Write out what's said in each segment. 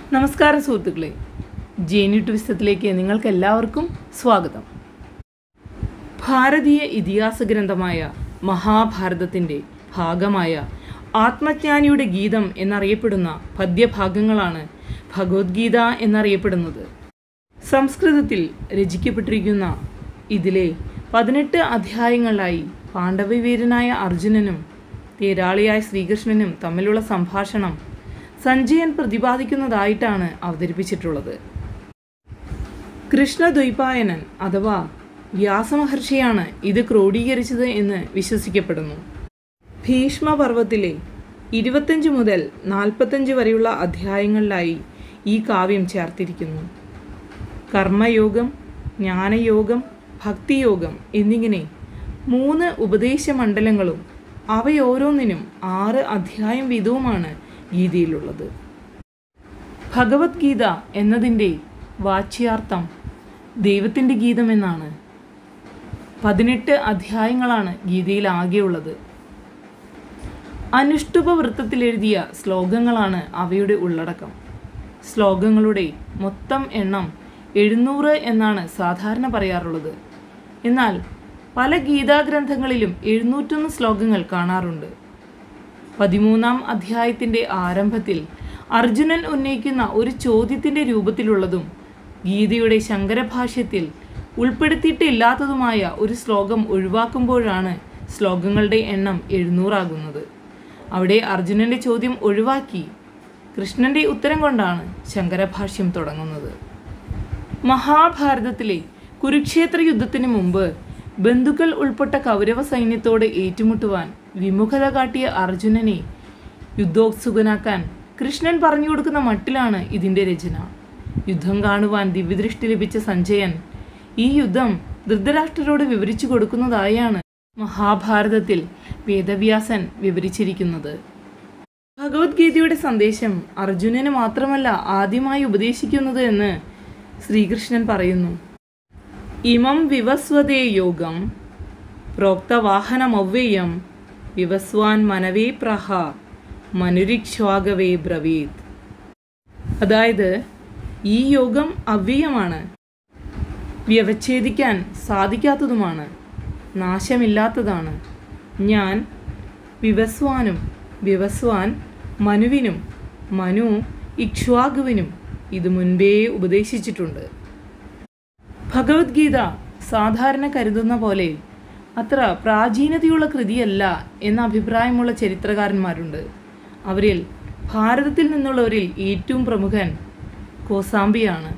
നമസ്കാരം സുഹൃത്തുക്കളെ ജേനി ട്വിസ്റ്റത്തിലേക്ക് നിങ്ങൾക്ക് എല്ലാവർക്കും സ്വാഗതം ഭാരതീയ ഇതിഹാസ ഗ്രന്ഥമായ മഹാഭാരതത്തിൻ്റെ ഭാഗമായ ആത്മജ്ഞാനിയുടെ ഗീതം എന്നറിയപ്പെടുന്ന പദ്യഭാഗങ്ങളാണ് ഭഗവത്ഗീത എന്നറിയപ്പെടുന്നത് സംസ്കൃതത്തിൽ രചിക്കപ്പെട്ടിരിക്കുന്ന ഇതിലെ പതിനെട്ട് അധ്യായങ്ങളിലായി പാണ്ഡവവീരനായ അർജുനനും തേരാളിയായ ശ്രീകൃഷ്ണനും തമ്മിലുള്ള സംഭാഷണം സഞ്ജയൻ പ്രതിപാദിക്കുന്നതായിട്ടാണ് അവതരിപ്പിച്ചിട്ടുള്ളത് കൃഷ്ണദ്വൈപായനൻ അഥവാ വ്യാസമഹർഷിയാണ് ഇത് ക്രോഡീകരിച്ചത് എന്ന് വിശ്വസിക്കപ്പെടുന്നു ഭീഷ്മപർവത്തിലെ ഇരുപത്തഞ്ച് മുതൽ നാൽപ്പത്തഞ്ച് വരെയുള്ള അധ്യായങ്ങളിലായി ഈ കാവ്യം ചേർത്തിരിക്കുന്നു കർമ്മയോഗം ജ്ഞാനയോഗം ഭക്തിയോഗം എന്നിങ്ങനെ മൂന്ന് ഉപദേശ മണ്ഡലങ്ങളും അവയോരോന്നിനും ആറ് അധ്യായം വീതവുമാണ് ഗീതയിലുള്ളത് ഭഗവത്ഗീത എന്നതിൻ്റെ വാച്യാർത്ഥം ദൈവത്തിൻ്റെ ഗീതം എന്നാണ് പതിനെട്ട് അധ്യായങ്ങളാണ് ഗീതയിൽ ആകെയുള്ളത് അനുഷ്ടുപ വൃത്തത്തിൽ എഴുതിയ ശ്ലോകങ്ങളാണ് അവയുടെ ഉള്ളടക്കം ശ്ലോകങ്ങളുടെ മൊത്തം എണ്ണം എഴുന്നൂറ് എന്നാണ് സാധാരണ പറയാറുള്ളത് എന്നാൽ പല ഗീതാഗ്രന്ഥങ്ങളിലും എഴുന്നൂറ്റൊന്ന് ശ്ലോകങ്ങൾ കാണാറുണ്ട് പതിമൂന്നാം അധ്യായത്തിൻ്റെ ആരംഭത്തിൽ അർജുനൻ ഉന്നയിക്കുന്ന ഒരു ചോദ്യത്തിൻ്റെ രൂപത്തിലുള്ളതും ഗീതയുടെ ശങ്കരഭാഷ്യത്തിൽ ഉൾപ്പെടുത്തിയിട്ടില്ലാത്തതുമായ ഒരു ശ്ലോകം ഒഴിവാക്കുമ്പോഴാണ് ശ്ലോകങ്ങളുടെ എണ്ണം എഴുന്നൂറാകുന്നത് അവിടെ അർജുനൻ്റെ ചോദ്യം ഒഴിവാക്കി കൃഷ്ണൻ്റെ ഉത്തരം കൊണ്ടാണ് ശങ്കരഭാഷ്യം തുടങ്ങുന്നത് മഹാഭാരതത്തിലെ കുരുക്ഷേത്ര യുദ്ധത്തിന് മുമ്പ് ബന്ധുക്കൾ ഉൾപ്പെട്ട കൗരവ സൈന്യത്തോട് ഏറ്റുമുട്ടുവാൻ വിമുഖത കാട്ടിയ അർജുനനെ യുദ്ധോത്സുകനാക്കാൻ കൃഷ്ണൻ പറഞ്ഞു കൊടുക്കുന്ന മട്ടിലാണ് ഇതിൻ്റെ രചന യുദ്ധം കാണുവാൻ ദിവ്യദൃഷ്ടി ലഭിച്ച സഞ്ജയൻ ഈ യുദ്ധം ധൃതരാഷ്ട്രരോട് വിവരിച്ചു കൊടുക്കുന്നതായാണ് മഹാഭാരതത്തിൽ വേദവ്യാസൻ വിവരിച്ചിരിക്കുന്നത് ഭഗവത്ഗീതയുടെ സന്ദേശം അർജുനന് മാത്രമല്ല ആദ്യമായി ഉപദേശിക്കുന്നത് എന്ന് ശ്രീകൃഷ്ണൻ പറയുന്നു ഇമം വിവസ്വതേ യോഗം പ്രോക്തവാഹനമവ്യയം വിവസ്വാൻ മനവേ പ്രഹ മനുരിക്ഷ്വാഗവേ ബ്രവീത് അതായത് ഈ യോഗം അവ്യയമാണ് വ്യവച്ഛേദിക്കാൻ സാധിക്കാത്തതുമാണ് നാശമില്ലാത്തതാണ് ഞാൻ വിവസ്വാനും വിവസ്വാൻ മനുവിനും മനു ഇക്ഷ്വാകുവിനും ഇത് മുൻപേ ഉപദേശിച്ചിട്ടുണ്ട് ഭഗവത്ഗീത സാധാരണ കരുതുന്ന പോലെ അത്ര പ്രാചീനതയുള്ള കൃതിയല്ല എന്ന അഭിപ്രായമുള്ള ചരിത്രകാരന്മാരുണ്ട് അവരിൽ ഭാരതത്തിൽ നിന്നുള്ളവരിൽ ഏറ്റവും പ്രമുഖൻ കോസാംബിയാണ്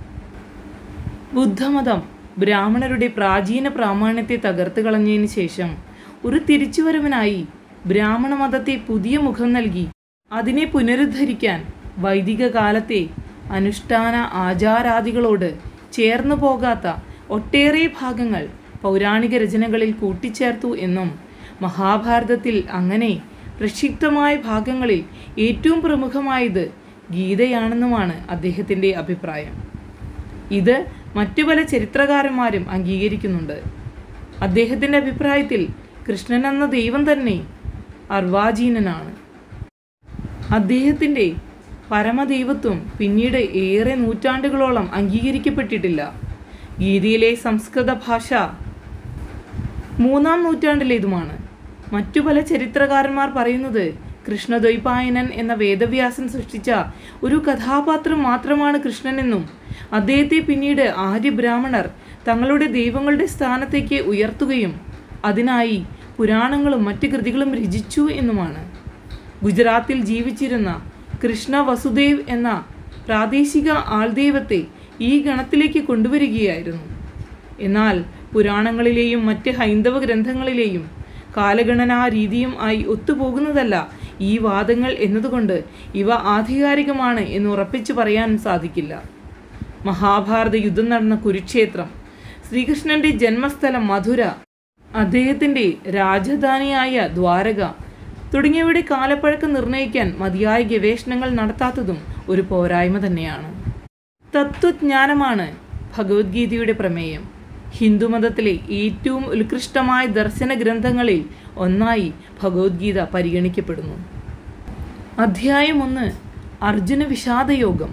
ബുദ്ധമതം ബ്രാഹ്മണരുടെ പ്രാചീന പ്രാമാണ്യത്തെ തകർത്ത് കളഞ്ഞതിന് ശേഷം ഒരു തിരിച്ചുവരവനായി ബ്രാഹ്മണ മതത്തെ പുതിയ മുഖം നൽകി അതിനെ പുനരുദ്ധരിക്കാൻ വൈദിക കാലത്തെ അനുഷ്ഠാന ആചാരാദികളോട് ചേർന്നു പോകാത്ത ഒട്ടേറെ ഭാഗങ്ങൾ പൗരാണിക രചനകളിൽ കൂട്ടിച്ചേർത്തു എന്നും മഹാഭാരതത്തിൽ അങ്ങനെ പ്രക്ഷിപ്തമായ ഭാഗങ്ങളിൽ ഏറ്റവും പ്രമുഖമായത് ഗീതയാണെന്നുമാണ് അദ്ദേഹത്തിൻ്റെ അഭിപ്രായം ഇത് മറ്റു പല ചരിത്രകാരന്മാരും അംഗീകരിക്കുന്നുണ്ട് അദ്ദേഹത്തിൻ്റെ അഭിപ്രായത്തിൽ കൃഷ്ണൻ എന്ന ദൈവം തന്നെ അർവാചീനനാണ് അദ്ദേഹത്തിൻ്റെ പരമദൈവത്വം പിന്നീട് ഏറെ നൂറ്റാണ്ടുകളോളം അംഗീകരിക്കപ്പെട്ടിട്ടില്ല ഗീതയിലെ സംസ്കൃത ഭാഷ മൂന്നാം നൂറ്റാണ്ടിലേതുമാണ് മറ്റു പല ചരിത്രകാരന്മാർ പറയുന്നത് കൃഷ്ണദ്വൈപായനൻ എന്ന വേദവ്യാസൻ സൃഷ്ടിച്ച ഒരു കഥാപാത്രം മാത്രമാണ് കൃഷ്ണനെന്നും അദ്ദേഹത്തെ പിന്നീട് ആര്യബ്രാഹ്മണർ തങ്ങളുടെ ദൈവങ്ങളുടെ സ്ഥാനത്തേക്ക് ഉയർത്തുകയും അതിനായി പുരാണങ്ങളും മറ്റ് കൃതികളും രചിച്ചു എന്നുമാണ് ഗുജറാത്തിൽ ജീവിച്ചിരുന്ന കൃഷ്ണ വസുദേവ് എന്ന പ്രാദേശിക ആൾദൈവത്തെ ഈ ഗണത്തിലേക്ക് കൊണ്ടുവരികയായിരുന്നു എന്നാൽ പുരാണങ്ങളിലെയും മറ്റ് ഹൈന്ദവ ഗ്രന്ഥങ്ങളിലെയും കാലഗണനാ രീതിയും ആയി ഒത്തുപോകുന്നതല്ല ഈ വാദങ്ങൾ എന്നതുകൊണ്ട് ഇവ ആധികാരികമാണ് എന്ന് ഉറപ്പിച്ചു പറയാൻ സാധിക്കില്ല മഹാഭാരത യുദ്ധം നടന്ന കുരുക്ഷേത്രം ശ്രീകൃഷ്ണന്റെ ജന്മസ്ഥലം മധുര അദ്ദേഹത്തിൻ്റെ രാജധാനിയായ ദ്വാരക തുടങ്ങിയവയുടെ കാലപ്പഴക്കം നിർണ്ണയിക്കാൻ മതിയായ ഗവേഷണങ്ങൾ നടത്താത്തതും ഒരു പോരായ്മ തന്നെയാണ് തത്വജ്ഞാനമാണ് ഭഗവത്ഗീതയുടെ പ്രമേയം ഹിന്ദുമതത്തിലെ ഏറ്റവും ഉത്കൃഷ്ടമായ ദർശന ഗ്രന്ഥങ്ങളിൽ ഒന്നായി ഭഗവത്ഗീത പരിഗണിക്കപ്പെടുന്നു അധ്യായം ഒന്ന് അർജുന വിഷാദയോഗം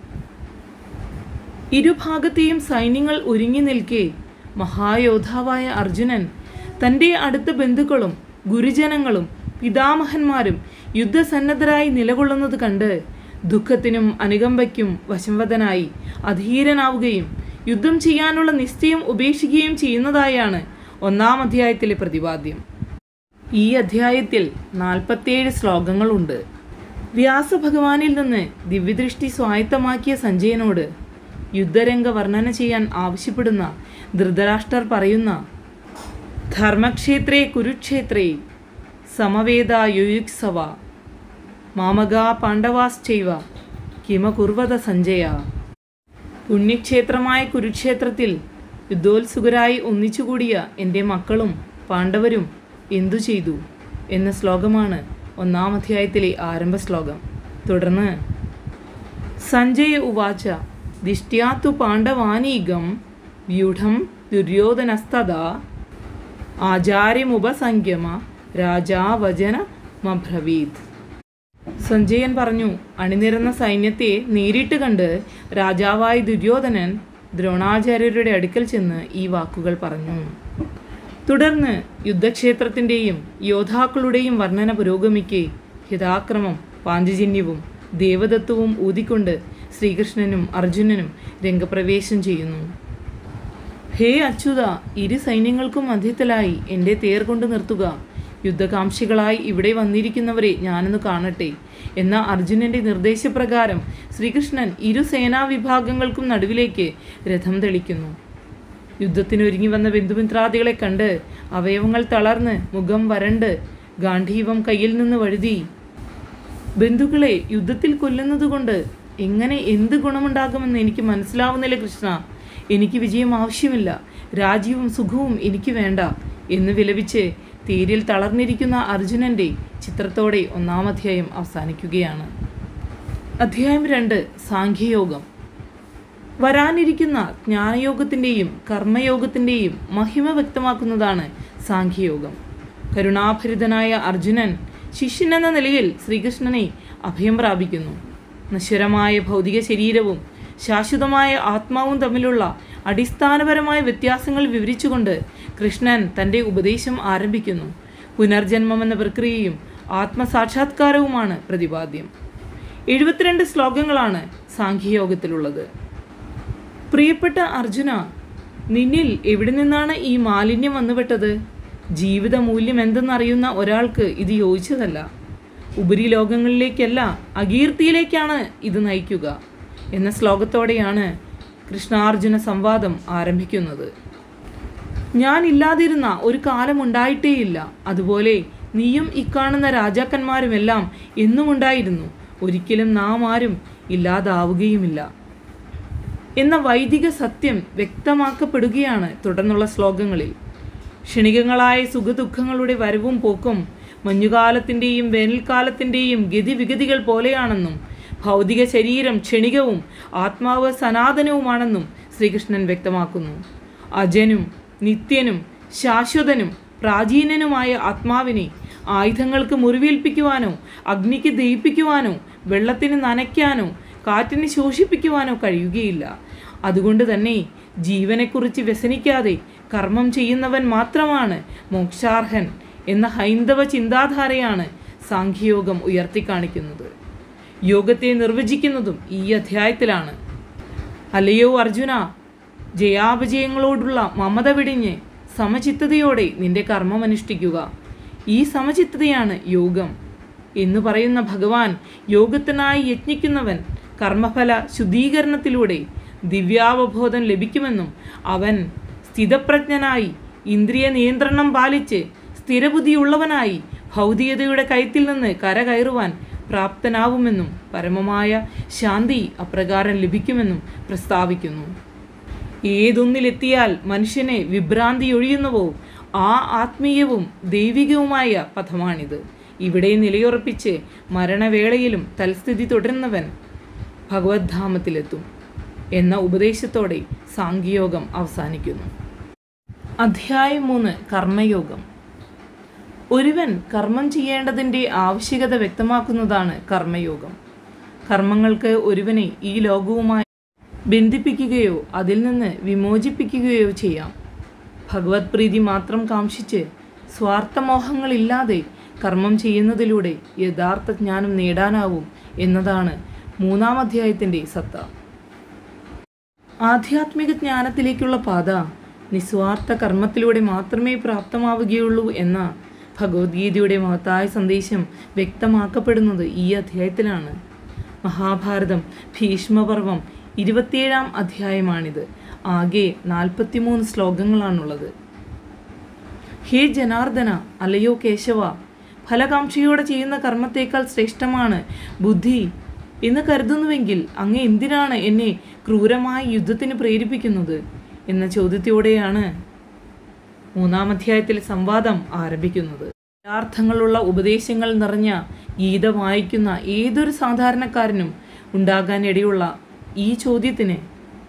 ഇരുഭാഗത്തെയും സൈന്യങ്ങൾ ഒരുങ്ങി നിൽക്കെ മഹായോദ്ധാവായ അർജുനൻ തൻ്റെ അടുത്ത ബന്ധുക്കളും ഗുരുജനങ്ങളും പിതാമഹന്മാരും യുദ്ധസന്നദ്ധരായി നിലകൊള്ളുന്നത് കണ്ട് ദുഃഖത്തിനും അനുകമ്പയ്ക്കും വശംവദനായി അധീരനാവുകയും യുദ്ധം ചെയ്യാനുള്ള നിശ്ചയം ഉപേക്ഷിക്കുകയും ചെയ്യുന്നതായാണ് ഒന്നാം അധ്യായത്തിലെ പ്രതിപാദ്യം ഈ അധ്യായത്തിൽ നാൽപ്പത്തിയേഴ് ശ്ലോകങ്ങളുണ്ട് വ്യാസഭഗവാനിൽ നിന്ന് ദിവ്യദൃഷ്ടി സ്വായത്തമാക്കിയ സഞ്ജയനോട് യുദ്ധരംഗ വർണ്ണന ചെയ്യാൻ ആവശ്യപ്പെടുന്ന ധൃതരാഷ്ട്രർ പറയുന്ന ധർമ്മക്ഷേത്രേ കുരുക്ഷേത്രേ സമവേദ യുയുക്സവ മാമകാ പാണ്ഡവാശ്ചൈവ കിമ കുർവത സഞ്ജയ പുണ്യക്ഷേത്രമായ കുരുക്ഷേത്രത്തിൽ യുദ്ധോത്സുകരായി ഒന്നിച്ചുകൂടിയ എൻ്റെ മക്കളും പാണ്ഡവരും എന്തു ചെയ്തു എന്ന ശ്ലോകമാണ് ഒന്നാം അധ്യായത്തിലെ ആരംഭ ശ്ലോകം തുടർന്ന് സഞ്ജയ ഉവാച ദിഷ്ട്യാത്തു പാണ്ഡവാനീകം വ്യൂഢം ദുര്യോധനസ്തദാ ആചാര്യമുപസംഖ്യമ രാജാവചനമബ്രവീത് സഞ്ജയൻ പറഞ്ഞു അണിനിരന്ന സൈന്യത്തെ നേരിട്ട് കണ്ട് രാജാവായ ദുര്യോധനൻ ദ്രോണാചാര്യരുടെ അടുക്കൽ ചെന്ന് ഈ വാക്കുകൾ പറഞ്ഞു തുടർന്ന് യുദ്ധക്ഷേത്രത്തിൻ്റെയും യോദ്ധാക്കളുടെയും വർണ്ണന പുരോഗമിക്കെ ഹിതാക്രമം പാഞ്ചജന്യവും ദേവദത്വവും ഊതിക്കൊണ്ട് ശ്രീകൃഷ്ണനും അർജുനനും രംഗപ്രവേശം ചെയ്യുന്നു ഹേ അച്യുത ഇരു സൈന്യങ്ങൾക്കും മധ്യത്തിലായി എൻ്റെ തേർ കൊണ്ട് നിർത്തുക യുദ്ധകാംക്ഷികളായി ഇവിടെ വന്നിരിക്കുന്നവരെ ഞാനൊന്ന് കാണട്ടെ എന്ന അർജുനന്റെ നിർദ്ദേശപ്രകാരം ശ്രീകൃഷ്ണൻ ഇരു സേനാ വിഭാഗങ്ങൾക്കും നടുവിലേക്ക് രഥം തെളിക്കുന്നു യുദ്ധത്തിനൊരുങ്ങി വന്ന ബന്ധുമിത്രാദികളെ കണ്ട് അവയവങ്ങൾ തളർന്ന് മുഖം വരണ്ട് ഗാന്ധീവം കയ്യിൽ നിന്ന് വഴുതി ബന്ധുക്കളെ യുദ്ധത്തിൽ കൊല്ലുന്നതുകൊണ്ട് എങ്ങനെ എന്ത് ഗുണമുണ്ടാകുമെന്ന് എനിക്ക് മനസ്സിലാവുന്നില്ല കൃഷ്ണ എനിക്ക് വിജയം ആവശ്യമില്ല രാജ്യവും സുഖവും എനിക്ക് വേണ്ട എന്ന് വിലപിച്ച് തീരിൽ തളർന്നിരിക്കുന്ന അർജുനന്റെ ചിത്രത്തോടെ ഒന്നാം അധ്യായം അവസാനിക്കുകയാണ് അധ്യായം രണ്ട് സാഖ്യയോഗം വരാനിരിക്കുന്ന ജ്ഞാനയോഗത്തിൻ്റെയും കർമ്മയോഗത്തിൻ്റെയും മഹിമ വ്യക്തമാക്കുന്നതാണ് സാഖ്യയോഗം കരുണാഭരിതനായ അർജുനൻ ശിഷ്യൻ എന്ന നിലയിൽ ശ്രീകൃഷ്ണനെ അഭയം പ്രാപിക്കുന്നു നശ്വരമായ ഭൗതിക ശരീരവും ശാശ്വതമായ ആത്മാവും തമ്മിലുള്ള അടിസ്ഥാനപരമായ വ്യത്യാസങ്ങൾ വിവരിച്ചുകൊണ്ട് കൃഷ്ണൻ തൻ്റെ ഉപദേശം ആരംഭിക്കുന്നു പുനർജന്മം എന്ന പ്രക്രിയയും ആത്മസാക്ഷാത്കാരവുമാണ് പ്രതിപാദ്യം എഴുപത്തിരണ്ട് ശ്ലോകങ്ങളാണ് സാഖ്യയോഗത്തിലുള്ളത് പ്രിയപ്പെട്ട അർജുന നിന്നിൽ എവിടെ നിന്നാണ് ഈ മാലിന്യം വന്നുപെട്ടത് ജീവിത മൂല്യം എന്തെന്നറിയുന്ന ഒരാൾക്ക് ഇത് യോജിച്ചതല്ല ഉപരിലോകങ്ങളിലേക്കല്ല അകീർത്തിയിലേക്കാണ് ഇത് നയിക്കുക എന്ന ശ്ലോകത്തോടെയാണ് കൃഷ്ണാർജുന സംവാദം ആരംഭിക്കുന്നത് ഞാൻ ഇല്ലാതിരുന്ന ഒരു കാലം ഉണ്ടായിട്ടേയില്ല അതുപോലെ നീയും ഇക്കാണുന്ന രാജാക്കന്മാരുമെല്ലാം എന്നും ഉണ്ടായിരുന്നു ഒരിക്കലും നാം ആരും ഇല്ലാതാവുകയുമില്ല എന്ന വൈദിക സത്യം വ്യക്തമാക്കപ്പെടുകയാണ് തുടർന്നുള്ള ശ്ലോകങ്ങളിൽ ക്ഷണികങ്ങളായ സുഖദുഃഖങ്ങളുടെ വരവും പോക്കും മഞ്ഞുകാലത്തിൻ്റെയും വേനൽക്കാലത്തിൻ്റെയും ഗതിവിഗതികൾ പോലെയാണെന്നും ഭൗതിക ശരീരം ക്ഷണികവും ആത്മാവ് സനാതനവുമാണെന്നും ശ്രീകൃഷ്ണൻ വ്യക്തമാക്കുന്നു അജനും നിത്യനും ശാശ്വതനും പ്രാചീനനുമായ ആത്മാവിനെ ആയുധങ്ങൾക്ക് മുറിവേൽപ്പിക്കുവാനോ അഗ്നിക്ക് ദഹിപ്പിക്കുവാനോ വെള്ളത്തിന് നനയ്ക്കാനോ കാറ്റിന് ശോഷിപ്പിക്കുവാനോ കഴിയുകയില്ല അതുകൊണ്ട് തന്നെ ജീവനെക്കുറിച്ച് വ്യസനിക്കാതെ കർമ്മം ചെയ്യുന്നവൻ മാത്രമാണ് മോക്ഷാർഹൻ എന്ന ഹൈന്ദവ ചിന്താധാരയാണ് സാഖ്യയോഗം ഉയർത്തിക്കാണിക്കുന്നത് യോഗത്തെ നിർവചിക്കുന്നതും ഈ അധ്യായത്തിലാണ് അല്ലയോ അർജുന ജയാപജയങ്ങളോടുള്ള മമത വിടിഞ്ഞ് സമചിത്തതയോടെ നിന്റെ കർമ്മം അനുഷ്ഠിക്കുക ഈ സമചിത്തതയാണ് യോഗം എന്ന് പറയുന്ന ഭഗവാൻ യോഗത്തിനായി യത്നിക്കുന്നവൻ കർമ്മഫല ശുദ്ധീകരണത്തിലൂടെ ദിവ്യാവബോധം ലഭിക്കുമെന്നും അവൻ സ്ഥിതപ്രജ്ഞനായി ഇന്ദ്രിയ നിയന്ത്രണം പാലിച്ച് സ്ഥിരബുദ്ധിയുള്ളവനായി ഭൗതികതയുടെ കയത്തിൽ നിന്ന് കരകയറുവാൻ പ്രാപ്തനാവുമെന്നും പരമമായ ശാന്തി അപ്രകാരം ലഭിക്കുമെന്നും പ്രസ്താവിക്കുന്നു ഏതൊന്നിലെത്തിയാൽ മനുഷ്യനെ വിഭ്രാന്തി ഒഴിയുന്നുവോ ആ ആത്മീയവും ദൈവികവുമായ പഥമാണിത് ഇവിടെ നിലയുറപ്പിച്ച് മരണവേളയിലും തൽസ്ഥിതി തുടരുന്നവൻ ഭഗവത്ധാമത്തിലെത്തും എന്ന ഉപദേശത്തോടെ സാഖ്യയോഗം അവസാനിക്കുന്നു അധ്യായം മൂന്ന് കർമ്മയോഗം ഒരുവൻ കർമ്മം ചെയ്യേണ്ടതിൻ്റെ ആവശ്യകത വ്യക്തമാക്കുന്നതാണ് കർമ്മയോഗം കർമ്മങ്ങൾക്ക് ഒരുവനെ ഈ ലോകവുമായി ബന്ധിപ്പിക്കുകയോ അതിൽ നിന്ന് വിമോചിപ്പിക്കുകയോ ചെയ്യാം ഭഗവത് പ്രീതി മാത്രം കാംക്ഷിച്ച് സ്വാർത്ഥമോഹങ്ങളില്ലാതെ കർമ്മം ചെയ്യുന്നതിലൂടെ യഥാർത്ഥ ജ്ഞാനം നേടാനാവും എന്നതാണ് മൂന്നാം അധ്യായത്തിൻ്റെ സത്ത ആധ്യാത്മിക ജ്ഞാനത്തിലേക്കുള്ള പാത നിസ്വാർത്ഥ കർമ്മത്തിലൂടെ മാത്രമേ പ്രാപ്തമാവുകയുള്ളൂ എന്ന ഭഗവത്ഗീതയുടെ മഹത്തായ സന്ദേശം വ്യക്തമാക്കപ്പെടുന്നത് ഈ അധ്യായത്തിലാണ് മഹാഭാരതം ഭീഷ്മപർവം ഇരുപത്തിയേഴാം അധ്യായമാണിത് ആകെ നാൽപ്പത്തിമൂന്ന് ശ്ലോകങ്ങളാണുള്ളത് ഹേ ജനാർദ്ദന അലയോ കേശവ ഫലകാംക്ഷയോടെ ചെയ്യുന്ന കർമ്മത്തേക്കാൾ ശ്രേഷ്ഠമാണ് ബുദ്ധി എന്ന് കരുതുന്നുവെങ്കിൽ അങ്ങ് എന്തിനാണ് എന്നെ ക്രൂരമായ യുദ്ധത്തിന് പ്രേരിപ്പിക്കുന്നത് എന്ന ചോദ്യത്തോടെയാണ് മൂന്നാം അധ്യായത്തിൽ സംവാദം ആരംഭിക്കുന്നത് അർത്ഥങ്ങളുള്ള ഉപദേശങ്ങൾ നിറഞ്ഞ ഗീത വായിക്കുന്ന ഏതൊരു സാധാരണക്കാരനും ഉണ്ടാകാനിടയുള്ള ഈ ചോദ്യത്തിന്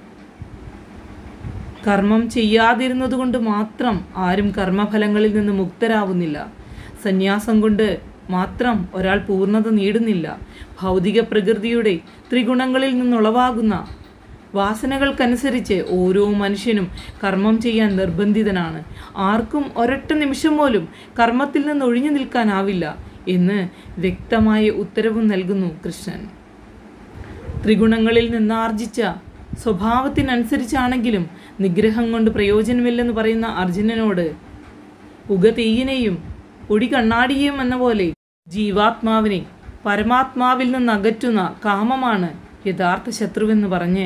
കർമ്മം ചെയ്യാതിരുന്നതുകൊണ്ട് മാത്രം ആരും കർമ്മഫലങ്ങളിൽ നിന്ന് മുക്തരാവുന്നില്ല സന്യാസം കൊണ്ട് മാത്രം ഒരാൾ പൂർണ്ണത നേടുന്നില്ല ഭൗതിക പ്രകൃതിയുടെ ത്രിഗുണങ്ങളിൽ നിന്നുളവാകുന്ന വാസനകൾക്കനുസരിച്ച് ഓരോ മനുഷ്യനും കർമ്മം ചെയ്യാൻ നിർബന്ധിതനാണ് ആർക്കും ഒരൊറ്റ നിമിഷം പോലും കർമ്മത്തിൽ നിന്ന് ഒഴിഞ്ഞു നിൽക്കാനാവില്ല എന്ന് വ്യക്തമായ ഉത്തരവും നൽകുന്നു കൃഷ്ണൻ ത്രിഗുണങ്ങളിൽ നിന്ന് ആർജിച്ച സ്വഭാവത്തിനനുസരിച്ചാണെങ്കിലും നിഗ്രഹം കൊണ്ട് പ്രയോജനമില്ലെന്ന് പറയുന്ന അർജുനനോട് പുക തെയ്യനെയും ഒടി കണ്ണാടിയെയും എന്ന പോലെ ജീവാത്മാവിനെ പരമാത്മാവിൽ നിന്ന് അകറ്റുന്ന കാമമാണ് യഥാർത്ഥ ശത്രുവെന്ന് പറഞ്ഞ്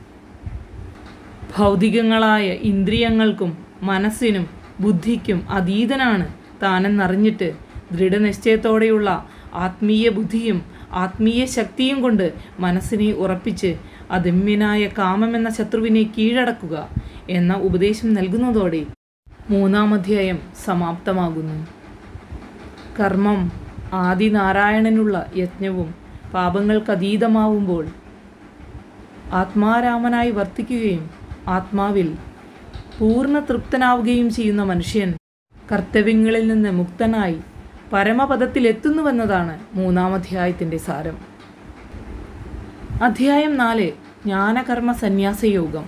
ഭൗതികങ്ങളായ ഇന്ദ്രിയങ്ങൾക്കും മനസ്സിനും ബുദ്ധിക്കും അതീതനാണ് താനെന്നറിഞ്ഞിട്ട് ദൃഢനിശ്ചയത്തോടെയുള്ള ആത്മീയ ബുദ്ധിയും ആത്മീയ ശക്തിയും കൊണ്ട് മനസ്സിനെ ഉറപ്പിച്ച് അദമ്യനായ കാമമെന്ന ശത്രുവിനെ കീഴടക്കുക എന്ന ഉപദേശം നൽകുന്നതോടെ മൂന്നാം അധ്യായം സമാപ്തമാകുന്നു കർമ്മം ആദിനാരായണനുള്ള യജ്ഞവും പാപങ്ങൾക്കതീതമാവുമ്പോൾ ആത്മാരാമനായി വർത്തിക്കുകയും ആത്മാവിൽ പൂർണ്ണ തൃപ്തനാവുകയും ചെയ്യുന്ന മനുഷ്യൻ കർത്തവ്യങ്ങളിൽ നിന്ന് മുക്തനായി പരമപദത്തിലെത്തുന്നുവെന്നതാണ് മൂന്നാം അധ്യായത്തിൻ്റെ സാരം അധ്യായം നാല് ജ്ഞാനകർമ്മ സന്യാസയോഗം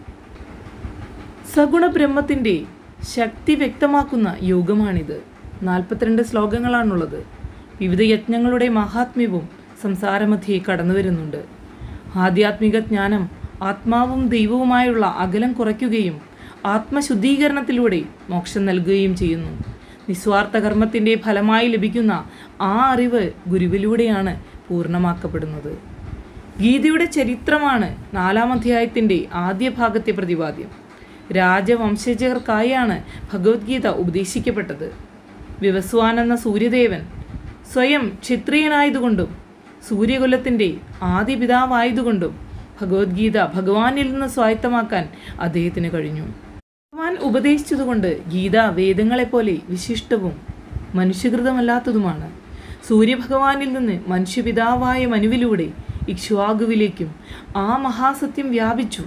സഗുണ ബ്രഹ്മത്തിൻ്റെ ശക്തി വ്യക്തമാക്കുന്ന യോഗമാണിത് നാൽപ്പത്തിരണ്ട് ശ്ലോകങ്ങളാണുള്ളത് വിവിധ യജ്ഞങ്ങളുടെ മഹാത്മ്യവും സംസാരമധ്യേ കടന്നു വരുന്നുണ്ട് ആധ്യാത്മിക ജ്ഞാനം ആത്മാവും ദൈവവുമായുള്ള അകലം കുറയ്ക്കുകയും ആത്മശുദ്ധീകരണത്തിലൂടെ മോക്ഷം നൽകുകയും ചെയ്യുന്നു നിസ്വാർത്ഥ കർമ്മത്തിൻ്റെ ഫലമായി ലഭിക്കുന്ന ആ അറിവ് ഗുരുവിലൂടെയാണ് പൂർണ്ണമാക്കപ്പെടുന്നത് ഗീതയുടെ ചരിത്രമാണ് നാലാം അധ്യായത്തിൻ്റെ ആദ്യ ഭാഗത്തെ പ്രതിപാദ്യം രാജവംശജർക്കായാണ് ഭഗവത്ഗീത ഉപദേശിക്കപ്പെട്ടത് വിവസ്വാൻ എന്ന സൂര്യദേവൻ സ്വയം ക്ഷത്രിയനായതുകൊണ്ടും സൂര്യകുലത്തിൻ്റെ ആദ്യ പിതാവായതുകൊണ്ടും ഭഗവത്ഗീത ഭഗവാനിൽ നിന്ന് സ്വായത്തമാക്കാൻ അദ്ദേഹത്തിന് കഴിഞ്ഞു ഭഗവാൻ ഉപദേശിച്ചതുകൊണ്ട് ഗീത വേദങ്ങളെപ്പോലെ വിശിഷ്ടവും മനുഷ്യകൃതമല്ലാത്തതുമാണ് സൂര്യഭഗവാനിൽ നിന്ന് മനുഷ്യപിതാവായ മനുവിലൂടെ ഇക്ഷ്വാകുവിലേക്കും ആ മഹാസത്യം വ്യാപിച്ചു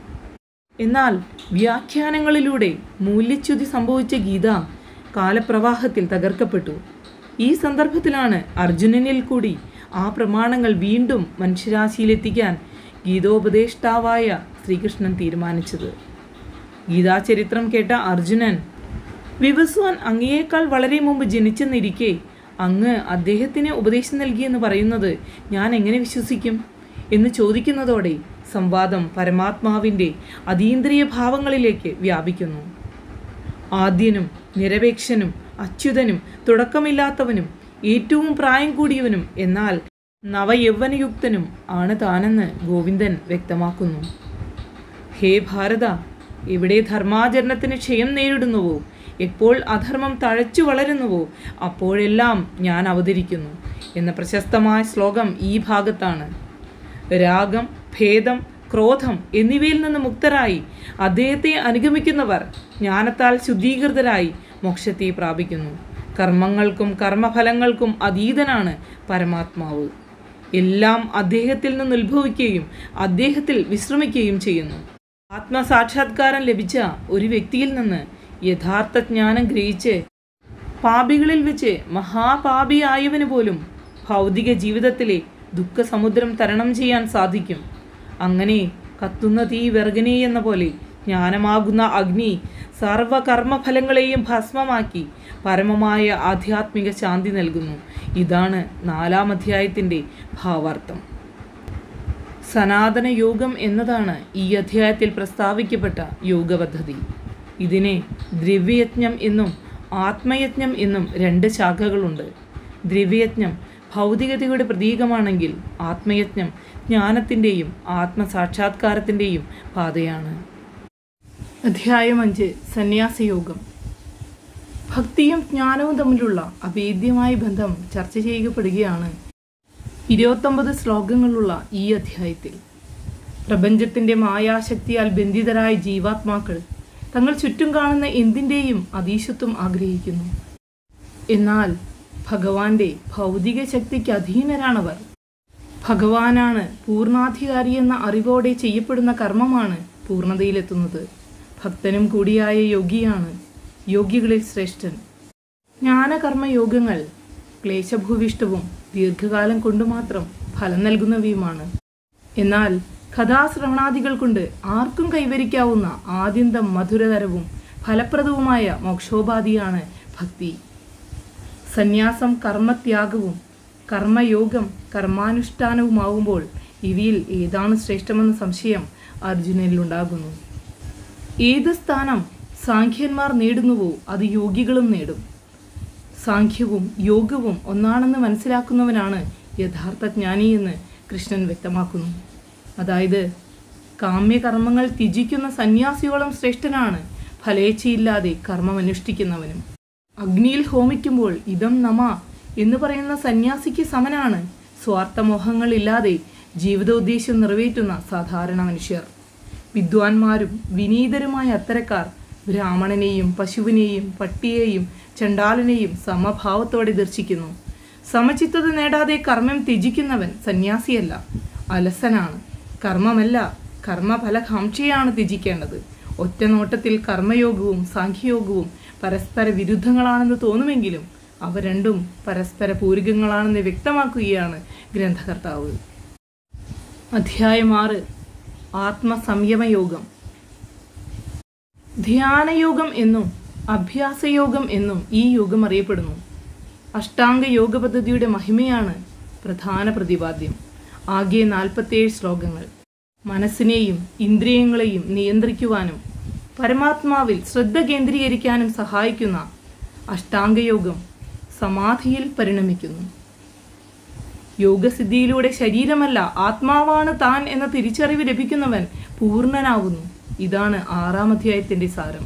എന്നാൽ വ്യാഖ്യാനങ്ങളിലൂടെ മൂല്യച്യുതി സംഭവിച്ച ഗീത കാലപ്രവാഹത്തിൽ തകർക്കപ്പെട്ടു ഈ സന്ദർഭത്തിലാണ് അർജുനനിൽ കൂടി ആ പ്രമാണങ്ങൾ വീണ്ടും മനുഷ്യരാശിയിലെത്തിക്കാൻ ഗീതോപദേഷ്ടാവായ ശ്രീകൃഷ്ണൻ തീരുമാനിച്ചത് ഗീതാചരിത്രം കേട്ട അർജുനൻ വിവസ്വാൻ അങ്ങയേക്കാൾ വളരെ മുമ്പ് ജനിച്ചെന്നിരിക്കെ അങ്ങ് അദ്ദേഹത്തിന് ഉപദേശം നൽകിയെന്ന് പറയുന്നത് ഞാൻ എങ്ങനെ വിശ്വസിക്കും എന്ന് ചോദിക്കുന്നതോടെ സംവാദം പരമാത്മാവിൻ്റെ അതീന്ദ്രിയ ഭാവങ്ങളിലേക്ക് വ്യാപിക്കുന്നു ആദ്യനും നിരപേക്ഷനും അച്യുതനും തുടക്കമില്ലാത്തവനും ഏറ്റവും പ്രായം കൂടിയവനും എന്നാൽ നവയൗവനയുക്തനും ആണ് താനെന്ന് ഗോവിന്ദൻ വ്യക്തമാക്കുന്നു ഹേ ഭാരത എവിടെ ധർമാചരണത്തിന് ക്ഷയം നേരിടുന്നുവോ എപ്പോൾ അധർമ്മം തഴച്ചു വളരുന്നുവോ അപ്പോഴെല്ലാം ഞാൻ അവതരിക്കുന്നു എന്ന പ്രശസ്തമായ ശ്ലോകം ഈ ഭാഗത്താണ് രാഗം ഭേദം ക്രോധം എന്നിവയിൽ നിന്ന് മുക്തരായി അദ്ദേഹത്തെ അനുഗമിക്കുന്നവർ ജ്ഞാനത്താൽ ശുദ്ധീകൃതരായി മോക്ഷത്തെ പ്രാപിക്കുന്നു കർമ്മങ്ങൾക്കും കർമ്മഫലങ്ങൾക്കും അതീതനാണ് പരമാത്മാവ് എല്ലാം അദ്ദേഹത്തിൽ നിന്ന് ഉത്ഭവിക്കുകയും അദ്ദേഹത്തിൽ വിശ്രമിക്കുകയും ചെയ്യുന്നു ആത്മസാക്ഷാത്കാരം ലഭിച്ച ഒരു വ്യക്തിയിൽ നിന്ന് യഥാർത്ഥ ജ്ഞാനം ഗ്രഹിച്ച് പാപികളിൽ വെച്ച് മഹാപാപിയായവന് പോലും ഭൗതിക ജീവിതത്തിലെ ദുഃഖസമുദ്രം തരണം ചെയ്യാൻ സാധിക്കും അങ്ങനെ കത്തുന്ന തീ വിറകിനെ എന്ന പോലെ ജ്ഞാനമാകുന്ന അഗ്നി സർവകർമ്മഫലങ്ങളെയും ഭസ്മമാക്കി പരമമായ ആധ്യാത്മിക ശാന്തി നൽകുന്നു ഇതാണ് നാലാം അധ്യായത്തിൻ്റെ ഭാവാർത്ഥം സനാതന യോഗം എന്നതാണ് ഈ അധ്യായത്തിൽ പ്രസ്താവിക്കപ്പെട്ട യോഗപദ്ധതി ഇതിനെ ദ്രവ്യയജ്ഞം എന്നും ആത്മയജ്ഞം എന്നും രണ്ട് ശാഖകളുണ്ട് ദ്രവ്യയജ്ഞം ഭൗതികതയുടെ പ്രതീകമാണെങ്കിൽ ആത്മയജ്ഞം ജ്ഞാനത്തിൻ്റെയും ആത്മസാക്ഷാത്കാരത്തിൻ്റെയും പാതയാണ് അധ്യായം അഞ്ച് സന്യാസയോഗം ഭക്തിയും ജ്ഞാനവും തമ്മിലുള്ള അഭേദ്യമായ ബന്ധം ചർച്ച ചെയ്യപ്പെടുകയാണ് ഇരുപത്തൊമ്പത് ശ്ലോകങ്ങളുള്ള ഈ അധ്യായത്തിൽ പ്രപഞ്ചത്തിൻ്റെ മായാശക്തിയാൽ ബന്ധിതരായ ജീവാത്മാക്കൾ തങ്ങൾ ചുറ്റും കാണുന്ന എന്തിൻ്റെയും അതീശത്വം ആഗ്രഹിക്കുന്നു എന്നാൽ ഭഗവാന്റെ ഭൗതിക ശക്തിക്ക് അധീനരാണവർ ഭഗവാനാണ് പൂർണാധികാരി എന്ന അറിവോടെ ചെയ്യപ്പെടുന്ന കർമ്മമാണ് പൂർണ്ണതയിലെത്തുന്നത് ഭക്തനും കൂടിയായ യോഗിയാണ് യോഗികളിൽ ശ്രേഷ്ഠൻ ജ്ഞാനകർമ്മയോഗങ്ങൾ ക്ലേശഭൂവിഷ്ടവും ദീർഘകാലം കൊണ്ട് മാത്രം ഫലം നൽകുന്നവയുമാണ് എന്നാൽ കഥാശ്രവണാദികൾ കൊണ്ട് ആർക്കും കൈവരിക്കാവുന്ന ആദ്യന്തം മധുരതരവും ഫലപ്രദവുമായ മോക്ഷോപാധിയാണ് ഭക്തി സന്യാസം കർമ്മത്യാഗവും കർമ്മയോഗം കർമാനുഷ്ഠാനവുമാകുമ്പോൾ ഇവയിൽ ഏതാണ് ശ്രേഷ്ഠമെന്ന സംശയം അർജുനനിലുണ്ടാകുന്നു ഏത് സ്ഥാനം സാഖ്യന്മാർ നേടുന്നുവോ അത് യോഗികളും നേടും സാഖ്യവും യോഗവും ഒന്നാണെന്ന് മനസ്സിലാക്കുന്നവനാണ് യഥാർത്ഥ ജ്ഞാനിയെന്ന് കൃഷ്ണൻ വ്യക്തമാക്കുന്നു അതായത് കാമ്യകർമ്മങ്ങൾ ത്യജിക്കുന്ന സന്യാസിയോളം ശ്രേഷ്ഠനാണ് ഫലേച്ഛയില്ലാതെ കർമ്മം അനുഷ്ഠിക്കുന്നവനും അഗ്നിയിൽ ഹോമിക്കുമ്പോൾ ഇതം നമ എന്ന് പറയുന്ന സന്യാസിക്ക് സമനാണ് സ്വാർത്ഥമോഹങ്ങളില്ലാതെ ജീവിതോദ്ദേശം നിറവേറ്റുന്ന സാധാരണ മനുഷ്യർ വിദ്വാൻമാരും വിനീതരുമായ അത്തരക്കാർ ബ്രാഹ്മണനെയും പശുവിനെയും പട്ടിയെയും ചണ്ടാലനെയും സമഭാവത്തോടെ ദർശിക്കുന്നു സമചിത്തത നേടാതെ കർമ്മം ത്യജിക്കുന്നവൻ സന്യാസിയല്ല അലസനാണ് കർമ്മമല്ല കർമ്മഫലകാംക്ഷയാണ് ത്യജിക്കേണ്ടത് ഒറ്റ നോട്ടത്തിൽ കർമ്മയോഗവും സാഖ്യയോഗവും പരസ്പര വിരുദ്ധങ്ങളാണെന്ന് തോന്നുമെങ്കിലും അവ രണ്ടും പരസ്പര പൂരകങ്ങളാണെന്ന് വ്യക്തമാക്കുകയാണ് ഗ്രന്ഥകർത്താവ് അധ്യായം ആറ് ആത്മസംയമയോഗം ധ്യാനയോഗം എന്നും അഭ്യാസയോഗം എന്നും ഈ യോഗം അറിയപ്പെടുന്നു അഷ്ടാംഗ യോഗ പദ്ധതിയുടെ മഹിമയാണ് പ്രധാന പ്രതിപാദ്യം ആകെ നാൽപ്പത്തേഴ് ശ്ലോകങ്ങൾ മനസ്സിനെയും ഇന്ദ്രിയങ്ങളെയും നിയന്ത്രിക്കുവാനും പരമാത്മാവിൽ ശ്രദ്ധ കേന്ദ്രീകരിക്കാനും സഹായിക്കുന്ന അഷ്ടാംഗയോഗം സമാധിയിൽ പരിണമിക്കുന്നു യോഗസിദ്ധിയിലൂടെ ശരീരമല്ല ആത്മാവാണ് താൻ എന്ന തിരിച്ചറിവ് ലഭിക്കുന്നവൻ പൂർണ്ണനാവുന്നു ഇതാണ് ആറാം അധ്യായത്തിന്റെ സാരം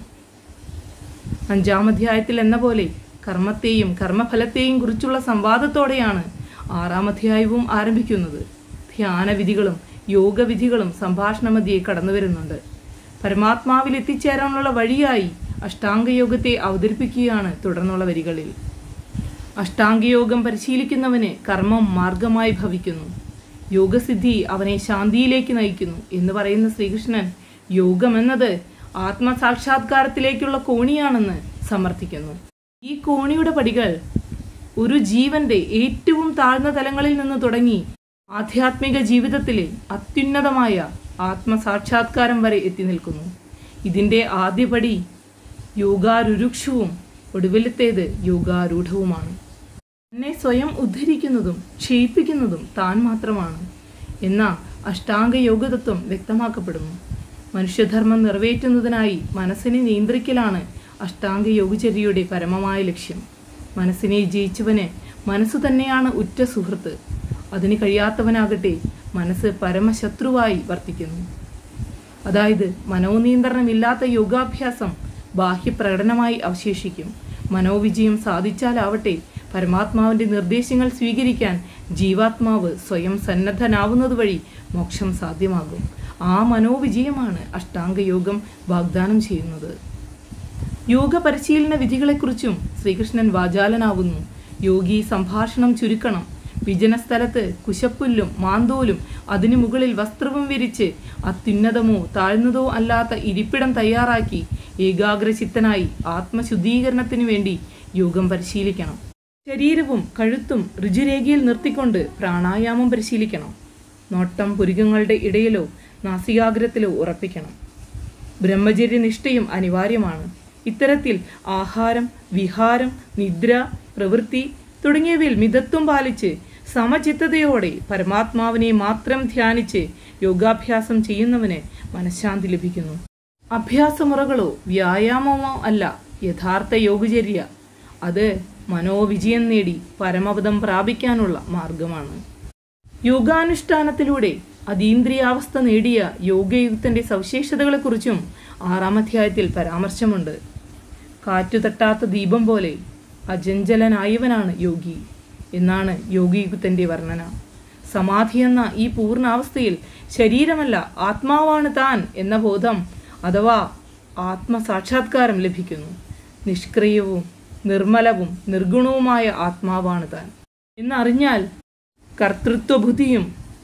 അഞ്ചാം അധ്യായത്തിൽ എന്ന പോലെ കർമ്മത്തെയും കർമ്മഫലത്തെയും കുറിച്ചുള്ള സംവാദത്തോടെയാണ് ആറാം അധ്യായവും ആരംഭിക്കുന്നത് ധ്യാനവിധികളും യോഗവിധികളും സംഭാഷണമധ്യേ കടന്നു വരുന്നുണ്ട് പരമാത്മാവിൽ എത്തിച്ചേരാനുള്ള വഴിയായി അഷ്ടാംഗയോഗത്തെ അവതരിപ്പിക്കുകയാണ് തുടർന്നുള്ള വരികളിൽ അഷ്ടാംഗയോഗം പരിശീലിക്കുന്നവന് കർമ്മം മാർഗമായി ഭവിക്കുന്നു യോഗസിദ്ധി അവനെ ശാന്തിയിലേക്ക് നയിക്കുന്നു എന്ന് പറയുന്ന ശ്രീകൃഷ്ണൻ യോഗം എന്നത് ആത്മസാക്ഷാത്കാരത്തിലേക്കുള്ള കോണിയാണെന്ന് സമർത്ഥിക്കുന്നു ഈ കോണിയുടെ പടികൾ ഒരു ജീവന്റെ ഏറ്റവും താഴ്ന്ന തലങ്ങളിൽ നിന്ന് തുടങ്ങി ആധ്യാത്മിക ജീവിതത്തിലെ അത്യുന്നതമായ ആത്മസാക്ഷാത്കാരം വരെ എത്തി നിൽക്കുന്നു ഇതിൻ്റെ ആദ്യപടി യോഗാരുരുക്ഷവും ഒടുവിലത്തേത് യോഗാരൂഢവുമാണ് എന്നെ സ്വയം ഉദ്ധരിക്കുന്നതും ക്ഷയിപ്പിക്കുന്നതും താൻ മാത്രമാണ് എന്ന അഷ്ടാംഗ യോഗതത്വം വ്യക്തമാക്കപ്പെടുന്നു മനുഷ്യധർമ്മം നിറവേറ്റുന്നതിനായി മനസ്സിനെ നിയന്ത്രിക്കലാണ് അഷ്ടാംഗ യോഗചര്യയുടെ പരമമായ ലക്ഷ്യം മനസ്സിനെ ജയിച്ചവന് മനസ്സ് തന്നെയാണ് ഉറ്റ സുഹൃത്ത് അതിന് കഴിയാത്തവനാകട്ടെ മനസ്സ് പരമശത്രുവായി വർത്തിക്കുന്നു അതായത് മനോനിയന്ത്രണമില്ലാത്ത യോഗാഭ്യാസം ബാഹ്യപ്രകടനമായി അവശേഷിക്കും മനോവിജയം സാധിച്ചാലാവട്ടെ പരമാത്മാവിൻ്റെ നിർദ്ദേശങ്ങൾ സ്വീകരിക്കാൻ ജീവാത്മാവ് സ്വയം സന്നദ്ധനാവുന്നത് വഴി മോക്ഷം സാധ്യമാകും ആ മനോവിജയമാണ് അഷ്ടാംഗയോഗം വാഗ്ദാനം ചെയ്യുന്നത് യോഗ പരിശീലന വിധികളെക്കുറിച്ചും ശ്രീകൃഷ്ണൻ വാചാലനാവുന്നു യോഗി സംഭാഷണം ചുരുക്കണം വിജനസ്ഥലത്ത് കുശപ്പുല്ലും മാന്തോലും അതിനു മുകളിൽ വസ്ത്രവും വിരിച്ച് അത്യുന്നതമോ താഴ്ന്നതോ അല്ലാത്ത ഇരിപ്പിടം തയ്യാറാക്കി ഏകാഗ്രചിത്തനായി ആത്മശുദ്ധീകരണത്തിനു വേണ്ടി യോഗം പരിശീലിക്കണം ശരീരവും കഴുത്തും ഋജുരേഖയിൽ നിർത്തിക്കൊണ്ട് പ്രാണായാമം പരിശീലിക്കണം നോട്ടം പുരുകങ്ങളുടെ ഇടയിലോ നാസികാഗ്രത്തിലോ ഉറപ്പിക്കണം ബ്രഹ്മചര്യനിഷ്ഠയും അനിവാര്യമാണ് ഇത്തരത്തിൽ ആഹാരം വിഹാരം നിദ്ര പ്രവൃത്തി തുടങ്ങിയവയിൽ മിതത്വം പാലിച്ച് സമചിത്തതയോടെ പരമാത്മാവിനെ മാത്രം ധ്യാനിച്ച് യോഗാഭ്യാസം ചെയ്യുന്നവന് മനഃശാന്തി ലഭിക്കുന്നു അഭ്യാസമുറകളോ വ്യായാമമോ അല്ല യഥാർത്ഥ യോഗചര്യ അത് മനോവിജയം നേടി പരമപദം പ്രാപിക്കാനുള്ള മാർഗമാണ് യോഗാനുഷ്ഠാനത്തിലൂടെ അതീന്ദ്രിയാവസ്ഥ നേടിയ യോഗയുക്തന്റെ സവിശേഷതകളെക്കുറിച്ചും ആറാം അധ്യായത്തിൽ പരാമർശമുണ്ട് കാറ്റു തട്ടാത്ത ദീപം പോലെ അജഞ്ചലനായവനാണ് യോഗി എന്നാണ് യോഗിയുക്തന്റെ വർണ്ണന സമാധി എന്ന ഈ പൂർണ്ണാവസ്ഥയിൽ ശരീരമല്ല ആത്മാവാണ് താൻ എന്ന ബോധം അഥവാ ആത്മസാക്ഷാത്കാരം ലഭിക്കുന്നു നിഷ്ക്രിയവും നിർമ്മലവും നിർഗുണവുമായ ആത്മാവാണ് താൻ എന്നറിഞ്ഞാൽ കർത്തൃത്വബുദ്ധിയും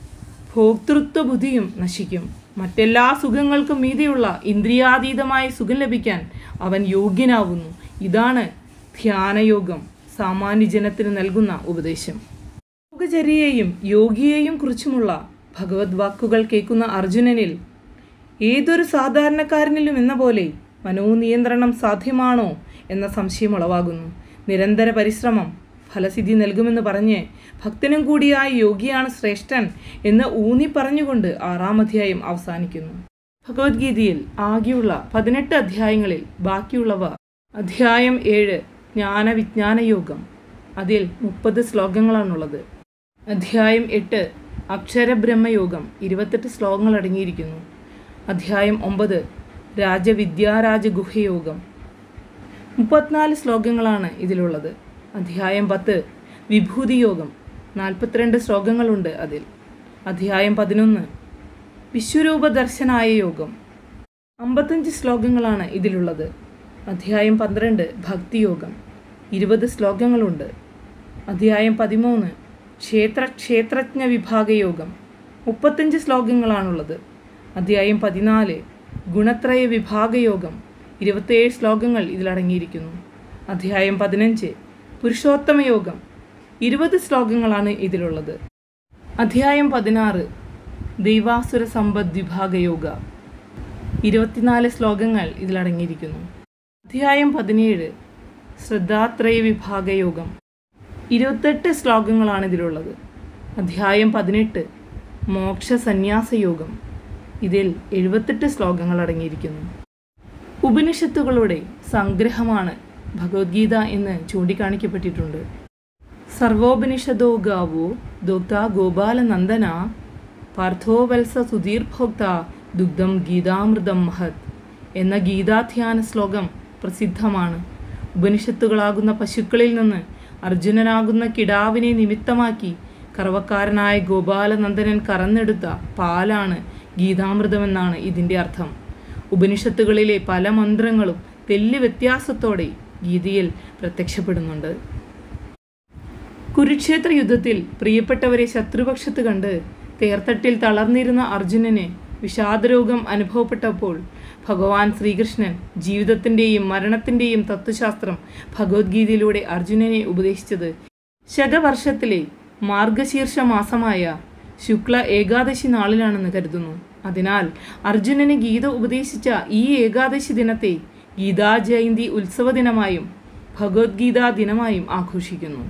ഭോക്തൃത്വബുദ്ധിയും നശിക്കും മറ്റെല്ലാ സുഖങ്ങൾക്കും മീതെയുള്ള ഇന്ദ്രിയാതീതമായ സുഖം ലഭിക്കാൻ അവൻ യോഗ്യനാവുന്നു ഇതാണ് ധ്യാനയോഗം സാമാന്യ ജനത്തിന് നൽകുന്ന ഉപദേശം യോഗചര്യയെയും യോഗിയെയും കുറിച്ചുമുള്ള ഭഗവത് വാക്കുകൾ കേൾക്കുന്ന അർജുനനിൽ ഏതൊരു സാധാരണക്കാരനിലും എന്ന പോലെ മനോനിയന്ത്രണം സാധ്യമാണോ എന്ന സംശയം ഉളവാകുന്നു നിരന്തര പരിശ്രമം ഫലസിദ്ധി നൽകുമെന്ന് പറഞ്ഞ് ഭക്തനും കൂടിയായ യോഗിയാണ് ശ്രേഷ്ഠൻ എന്ന് ഊന്നി പറഞ്ഞുകൊണ്ട് ആറാം അധ്യായം അവസാനിക്കുന്നു ഭഗവത്ഗീതയിൽ ആകെയുള്ള പതിനെട്ട് അധ്യായങ്ങളിൽ ബാക്കിയുള്ളവ അധ്യായം ഏഴ് ജ്ഞാനവിജ്ഞാന യോഗം അതിൽ മുപ്പത് ശ്ലോകങ്ങളാണുള്ളത് അധ്യായം എട്ട് അക്ഷരബ്രഹ്മയോഗം ഇരുപത്തെട്ട് ശ്ലോകങ്ങൾ അടങ്ങിയിരിക്കുന്നു അധ്യായം ഒമ്പത് രാജവിദ്യാരാജ ഗുഹയോഗം മുപ്പത്തിനാല് ശ്ലോകങ്ങളാണ് ഇതിലുള്ളത് അധ്യായം പത്ത് വിഭൂതി യോഗം നാൽപ്പത്തിരണ്ട് ശ്ലോകങ്ങളുണ്ട് അതിൽ അധ്യായം പതിനൊന്ന് വിശ്വരൂപ ദർശനായ യോഗം അമ്പത്തഞ്ച് ശ്ലോകങ്ങളാണ് ഇതിലുള്ളത് അധ്യായം പന്ത്രണ്ട് ഭക്തിയോഗം ഇരുപത് ശ്ലോകങ്ങളുണ്ട് അധ്യായം പതിമൂന്ന് ക്ഷേത്ര ക്ഷേത്രജ്ഞ വിഭാഗയോഗം മുപ്പത്തഞ്ച് ശ്ലോകങ്ങളാണുള്ളത് അധ്യായം പതിനാല് ഗുണത്രയ വിഭാഗയോഗം ഇരുപത്തേഴ് ശ്ലോകങ്ങൾ ഇതിലടങ്ങിയിരിക്കുന്നു അധ്യായം പതിനഞ്ച് പുരുഷോത്തമ യോഗം ഇരുപത് ശ്ലോകങ്ങളാണ് ഇതിലുള്ളത് അധ്യായം പതിനാറ് ദൈവാസുര സമ്പദ് വിഭാഗയോഗ ഇരുപത്തിനാല് ശ്ലോകങ്ങൾ ഇതിലടങ്ങിയിരിക്കുന്നു അധ്യായം പതിനേഴ് ശ്രദ്ധാത്രയ വിഭാഗയോഗം ഇരുപത്തെട്ട് ശ്ലോകങ്ങളാണ് ഇതിലുള്ളത് അധ്യായം പതിനെട്ട് മോക്ഷ സന്യാസ യോഗം ഇതിൽ എഴുപത്തെട്ട് ശ്ലോകങ്ങൾ അടങ്ങിയിരിക്കുന്നു ഉപനിഷത്തുകളുടെ സംഗ്രഹമാണ് ഭഗവത്ഗീത എന്ന് ചൂണ്ടിക്കാണിക്കപ്പെട്ടിട്ടുണ്ട് സർവോപനിഷദോ ഗാവോ ദോക്ത ഗോപാലനന്ദന പാർത്ഥോവത്സ സുധീർഭോക്ത ദുഗ്ധം ഗീതാമൃതം മഹത് എന്ന ഗീതാധ്യാന ശ്ലോകം പ്രസിദ്ധമാണ് ഉപനിഷത്തുകളാകുന്ന പശുക്കളിൽ നിന്ന് അർജുനനാകുന്ന കിടാവിനെ നിമിത്തമാക്കി കറവക്കാരനായ ഗോപാലനന്ദനൻ കറന്നെടുത്ത പാലാണ് ഗീതാമൃതമെന്നാണ് ഇതിൻ്റെ അർത്ഥം ഉപനിഷത്തുകളിലെ പല മന്ത്രങ്ങളും തെല്ല് വ്യത്യാസത്തോടെ ഗീതയിൽ പ്രത്യക്ഷപ്പെടുന്നുണ്ട് കുരുക്ഷേത്ര യുദ്ധത്തിൽ പ്രിയപ്പെട്ടവരെ ശത്രുപക്ഷത്ത് കണ്ട് തേർത്തട്ടിൽ തളർന്നിരുന്ന അർജുനന് വിഷാദരോഗം അനുഭവപ്പെട്ടപ്പോൾ ഭഗവാൻ ശ്രീകൃഷ്ണൻ ജീവിതത്തിൻ്റെയും മരണത്തിൻ്റെയും തത്വശാസ്ത്രം ഭഗവത്ഗീതയിലൂടെ അർജുനനെ ഉപദേശിച്ചത് ശതവർഷത്തിലെ മാർഗശീർഷ മാസമായ ശുക്ല ഏകാദശി നാളിലാണെന്ന് കരുതുന്നു അതിനാൽ അർജുനന് ഗീത ഉപദേശിച്ച ഈ ഏകാദശി ദിനത്തെ ഗീതാ ജയന്തി ഉത്സവ ദിനമായും ഭഗവത്ഗീതാ ദിനമായും ആഘോഷിക്കുന്നു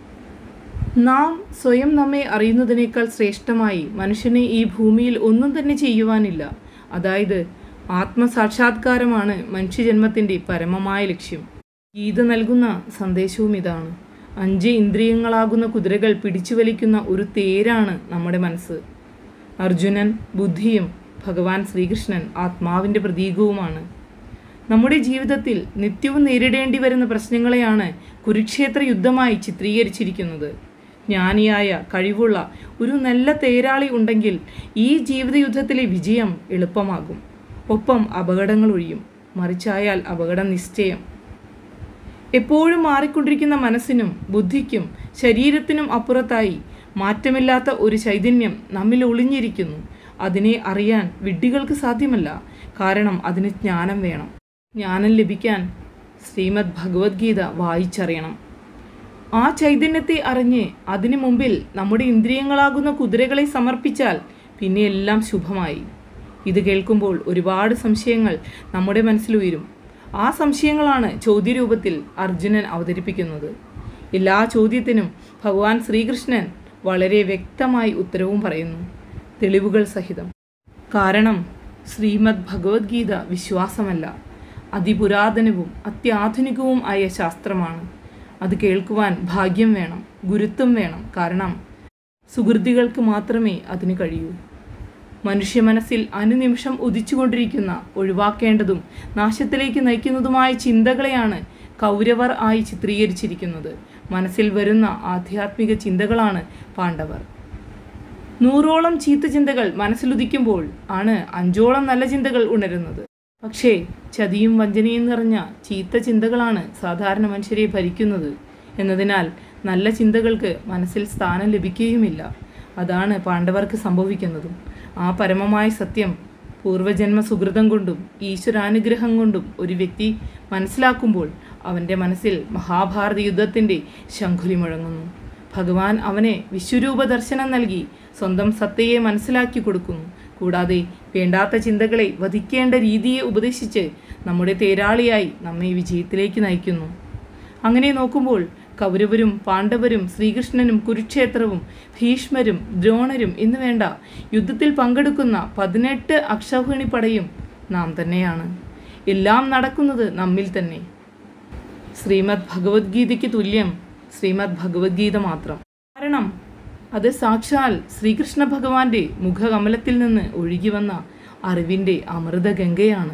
നാം സ്വയം നമ്മെ അറിയുന്നതിനേക്കാൾ ശ്രേഷ്ഠമായി മനുഷ്യനെ ഈ ഭൂമിയിൽ ഒന്നും തന്നെ ചെയ്യുവാനില്ല അതായത് ആത്മസാക്ഷാത്കാരമാണ് മനുഷ്യജന്മത്തിൻ്റെ പരമമായ ലക്ഷ്യം ഗീത നൽകുന്ന സന്ദേശവും ഇതാണ് അഞ്ച് ഇന്ദ്രിയങ്ങളാകുന്ന കുതിരകൾ പിടിച്ചു വലിക്കുന്ന ഒരു തേരാണ് നമ്മുടെ മനസ്സ് അർജുനൻ ബുദ്ധിയും ഭഗവാൻ ശ്രീകൃഷ്ണൻ ആത്മാവിൻ്റെ പ്രതീകവുമാണ് നമ്മുടെ ജീവിതത്തിൽ നിത്യവും നേരിടേണ്ടി വരുന്ന പ്രശ്നങ്ങളെയാണ് കുരുക്ഷേത്ര യുദ്ധമായി ചിത്രീകരിച്ചിരിക്കുന്നത് ജ്ഞാനിയായ കഴിവുള്ള ഒരു നല്ല തേരാളി ഉണ്ടെങ്കിൽ ഈ ജീവിത യുദ്ധത്തിലെ വിജയം എളുപ്പമാകും ഒപ്പം അപകടങ്ങൾ ഒഴിയും മറിച്ചായാൽ അപകടം നിശ്ചയം എപ്പോഴും മാറിക്കൊണ്ടിരിക്കുന്ന മനസ്സിനും ബുദ്ധിക്കും ശരീരത്തിനും അപ്പുറത്തായി മാറ്റമില്ലാത്ത ഒരു ചൈതന്യം നമ്മിൽ ഒളിഞ്ഞിരിക്കുന്നു അതിനെ അറിയാൻ വിഡ്ഢികൾക്ക് സാധ്യമല്ല കാരണം അതിന് ജ്ഞാനം വേണം ജ്ഞാനം ലഭിക്കാൻ ശ്രീമദ് ഭഗവത്ഗീത വായിച്ചറിയണം ആ ചൈതന്യത്തെ അറിഞ്ഞ് അതിനു മുമ്പിൽ നമ്മുടെ ഇന്ദ്രിയങ്ങളാകുന്ന കുതിരകളെ സമർപ്പിച്ചാൽ പിന്നെ എല്ലാം ശുഭമായി ഇത് കേൾക്കുമ്പോൾ ഒരുപാട് സംശയങ്ങൾ നമ്മുടെ മനസ്സിലുയരും ആ സംശയങ്ങളാണ് ചോദ്യരൂപത്തിൽ അർജുനൻ അവതരിപ്പിക്കുന്നത് എല്ലാ ചോദ്യത്തിനും ഭഗവാൻ ശ്രീകൃഷ്ണൻ വളരെ വ്യക്തമായി ഉത്തരവും പറയുന്നു തെളിവുകൾ സഹിതം കാരണം ശ്രീമദ് ഭഗവത്ഗീത വിശ്വാസമല്ല അതിപുരാതനവും അത്യാധുനികവും ആയ ശാസ്ത്രമാണ് അത് കേൾക്കുവാൻ ഭാഗ്യം വേണം ഗുരുത്വം വേണം കാരണം സുഹൃത്തികൾക്ക് മാത്രമേ അതിന് കഴിയൂ മനുഷ്യ മനസ്സിൽ അനുനിമിഷം ഉദിച്ചുകൊണ്ടിരിക്കുന്ന ഒഴിവാക്കേണ്ടതും നാശത്തിലേക്ക് നയിക്കുന്നതുമായ ചിന്തകളെയാണ് കൗരവർ ആയി ചിത്രീകരിച്ചിരിക്കുന്നത് മനസ്സിൽ വരുന്ന ആധ്യാത്മിക ചിന്തകളാണ് പാണ്ഡവർ നൂറോളം ചീത്ത ചിന്തകൾ മനസ്സിലുദിക്കുമ്പോൾ ആണ് അഞ്ചോളം നല്ല ചിന്തകൾ ഉണരുന്നത് പക്ഷേ ചതിയും വഞ്ചനയും നിറഞ്ഞ ചീത്ത ചിന്തകളാണ് സാധാരണ മനുഷ്യരെ ഭരിക്കുന്നത് എന്നതിനാൽ നല്ല ചിന്തകൾക്ക് മനസ്സിൽ സ്ഥാനം ലഭിക്കുകയുമില്ല അതാണ് പാണ്ഡവർക്ക് സംഭവിക്കുന്നതും ആ പരമമായ സത്യം പൂർവജന്മ സുഹൃതം കൊണ്ടും ഈശ്വരാനുഗ്രഹം കൊണ്ടും ഒരു വ്യക്തി മനസ്സിലാക്കുമ്പോൾ അവൻ്റെ മനസ്സിൽ മഹാഭാരത യുദ്ധത്തിൻ്റെ ശംഖുലി മുഴങ്ങുന്നു ഭഗവാൻ അവനെ വിശ്വരൂപ ദർശനം നൽകി സ്വന്തം സത്തയെ മനസ്സിലാക്കി കൊടുക്കുന്നു കൂടാതെ വേണ്ടാത്ത ചിന്തകളെ വധിക്കേണ്ട രീതിയെ ഉപദേശിച്ച് നമ്മുടെ തേരാളിയായി നമ്മെ വിജയത്തിലേക്ക് നയിക്കുന്നു അങ്ങനെ നോക്കുമ്പോൾ കൗരവരും പാണ്ഡവരും ശ്രീകൃഷ്ണനും കുരുക്ഷേത്രവും ഭീഷ്മരും ദ്രോണരും എന്ന് വേണ്ട യുദ്ധത്തിൽ പങ്കെടുക്കുന്ന പതിനെട്ട് അക്ഷൗഹിണിപ്പടയും നാം തന്നെയാണ് എല്ലാം നടക്കുന്നത് നമ്മിൽ തന്നെ ശ്രീമദ് ഭഗവത്ഗീതയ്ക്ക് തുല്യം ശ്രീമദ് ഭഗവത്ഗീത മാത്രം കാരണം അത് സാക്ഷാൽ ശ്രീകൃഷ്ണ ഭഗവാന്റെ മുഖകമലത്തിൽ നിന്ന് ഒഴുകി വന്ന അറിവിൻ്റെ അമൃതഗംഗയാണ്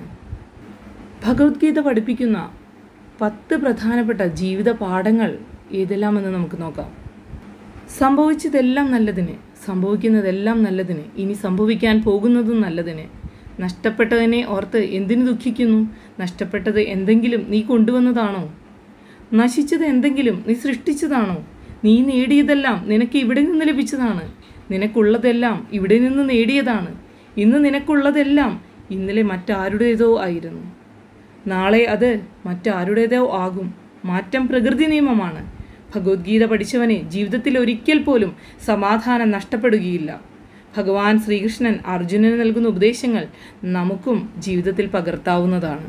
ഭഗവത്ഗീത പഠിപ്പിക്കുന്ന പത്ത് പ്രധാനപ്പെട്ട ജീവിത പാഠങ്ങൾ ഏതെല്ലാമെന്ന് നമുക്ക് നോക്കാം സംഭവിച്ചതെല്ലാം നല്ലതിന് സംഭവിക്കുന്നതെല്ലാം നല്ലതിന് ഇനി സംഭവിക്കാൻ പോകുന്നതും നല്ലതിന് നഷ്ടപ്പെട്ടതിനെ ഓർത്ത് എന്തിനു ദുഃഖിക്കുന്നു നഷ്ടപ്പെട്ടത് എന്തെങ്കിലും നീ കൊണ്ടുവന്നതാണോ നശിച്ചത് എന്തെങ്കിലും നീ സൃഷ്ടിച്ചതാണോ നീ നേടിയതെല്ലാം നിനക്ക് ഇവിടെ നിന്ന് ലഭിച്ചതാണ് നിനക്കുള്ളതെല്ലാം ഇവിടെ നിന്ന് നേടിയതാണ് ഇന്ന് നിനക്കുള്ളതെല്ലാം ഇന്നലെ മറ്റാരുടേതോ ആയിരുന്നു നാളെ അത് മറ്റാരുടേതോ ആകും മാറ്റം പ്രകൃതി നിയമമാണ് ഭഗവത്ഗീത പഠിച്ചവനെ ജീവിതത്തിൽ ഒരിക്കൽ പോലും സമാധാനം നഷ്ടപ്പെടുകയില്ല ഭഗവാൻ ശ്രീകൃഷ്ണൻ അർജുനന് നൽകുന്ന ഉപദേശങ്ങൾ നമുക്കും ജീവിതത്തിൽ പകർത്താവുന്നതാണ്